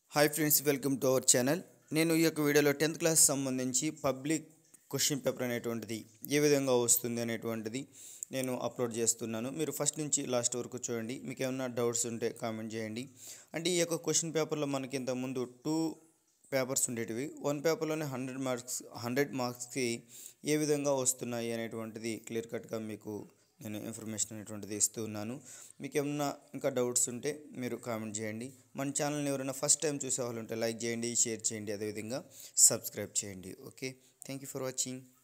hi friends welcome to our channel నేను ఈ యొక్క వీడియోలో టెన్త్ క్లాస్ సంబంధించి పబ్లిక్ క్వశ్చన్ పేపర్ అనేటువంటిది ఏ విధంగా వస్తుంది అనేటువంటిది నేను అప్లోడ్ చేస్తున్నాను మీరు ఫస్ట్ నుంచి లాస్ట్ వరకు చూడండి మీకు ఏమైనా డౌట్స్ ఉంటే కామెంట్ చేయండి అంటే ఈ యొక్క క్వశ్చన్ పేపర్లో మనకి ఇంతకుముందు టూ పేపర్స్ ఉండేటివి వన్ పేపర్లోనే హండ్రెడ్ మార్క్స్ హండ్రెడ్ మార్క్స్కి ఏ విధంగా వస్తున్నాయి అనేటువంటిది క్లియర్ కట్గా మీకు నేను ఇన్ఫర్మేషన్ అనేటువంటిది ఇస్తూ ఉన్నాను మీకు ఏమన్నా ఇంకా డౌట్స్ ఉంటే మీరు కామెంట్ చేయండి మన ఛానల్ని ఎవరైనా ఫస్ట్ టైం చూసే వాళ్ళు ఉంటే లైక్ చేయండి షేర్ చేయండి అదేవిధంగా సబ్స్క్రైబ్ చేయండి okay thank you for watching